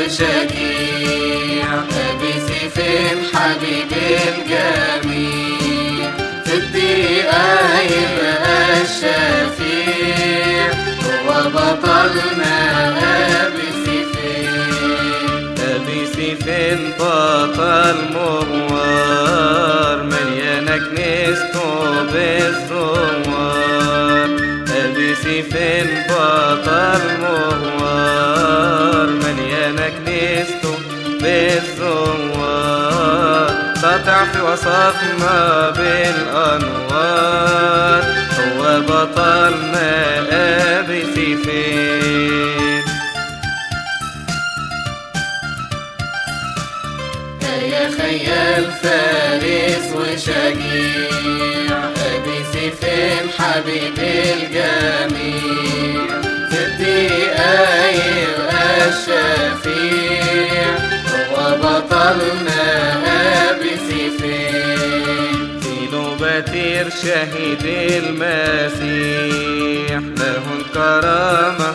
وشجيع أبي سيفين حبيبي الجميع في الدقيقة يبقى الشفيع هو بطلنا أبي سيفين أبي سيفين بطل مغوار مليانة كنيسته بالزوار أبي سيفين بطل مغوار مليانة كنيسته بالزوار ساطع في وسطنا بالأنوار هو بطلنا أبي سيفين يا خيال فارس وشجيع أبي سيفين حبيبي الجميع في الدقيقة يبقى الشفيع هو بطلنا أبي سيفين فيلو باتير شهيد المسيح له الكرامة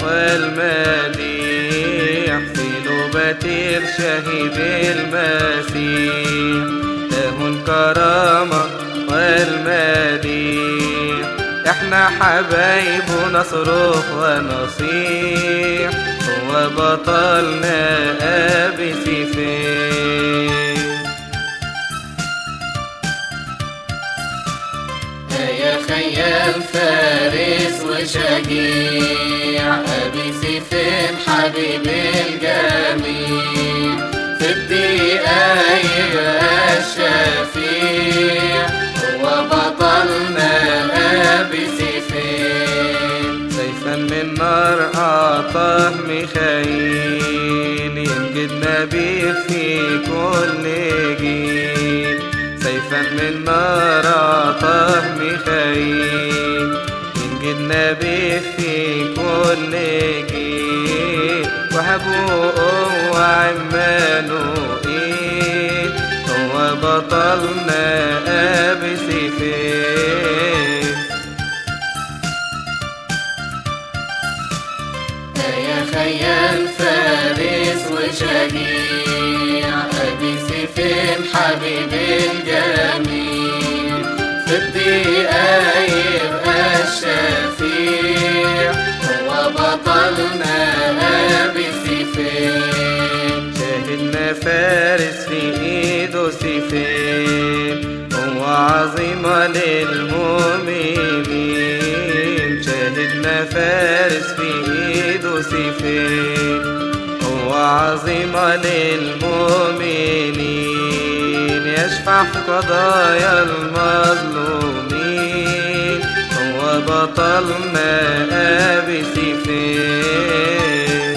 والمديح فيلو باتير شهيد المسيح له الكرامة والمديح احنا حبايبه نصرخ ونصيح هو بطلنا أبي سيفين يا خيال فارس وشجيع أبي سيفين حبيبي الجميع في الدقيقة يبقى الشفيع هو بطلنا أبي سيفين سيفا من نار أعطاه ميخائيل ينجد نبي في كل جيل سيفا من نار أعطاه ميخائيل ينجد نبي في كل جيل وهبوه وعمانوئيل هو بطلنا أبي سيفين يا خيال فارس وشجيع أبي سيفين حبيبي الجميع في الدقيقة يبقى الشفيع هو بطلنا أبي سيفين شاهدنا فارس في ايده سيفين هو عظيمة للمؤمنين شاهدنا فارس في ايده سيفين هو عظيمة للمؤمنين يشفع في قضايا المظلومين هو بطلنا أبي سيفين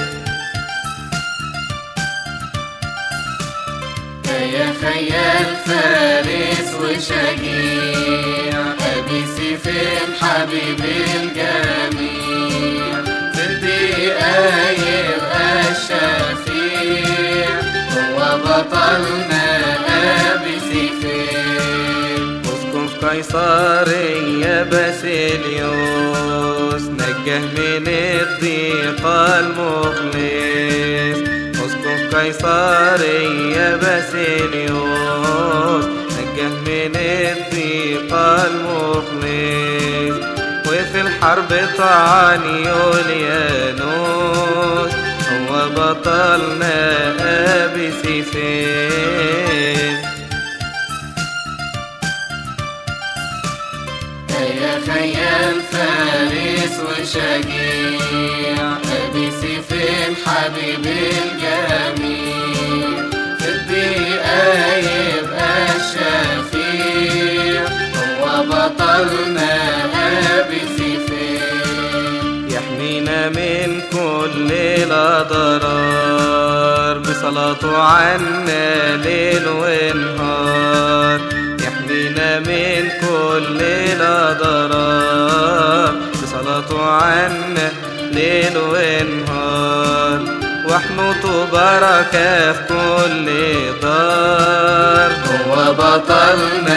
يا خيال فارس وشجيع أبي سيفين حبيبي الجميع في الدقيقة يبقى الشفيع هو بطلنا أبي سيفين اسكن في قيصرية باسيليوس نجه من الضيق المخلص اسكن في قيصرية باسيليوس نجه من الضيق المخلص وفي الحرب طعن يوليانوس هو بطلنا أبي سيفين يا خيال فارس وشجيع أبي سيفين حبيبي الجميع في الدقيقة يبقى الشفيع هو بطلنا أبي سيفين يحمينا من كل الأضرار بصلاته عنا ليل ونهار يحمينا من كل الأضرار بصلاته عنا ليل ونهار واحنطوا بركة في كل دار هو بطلنا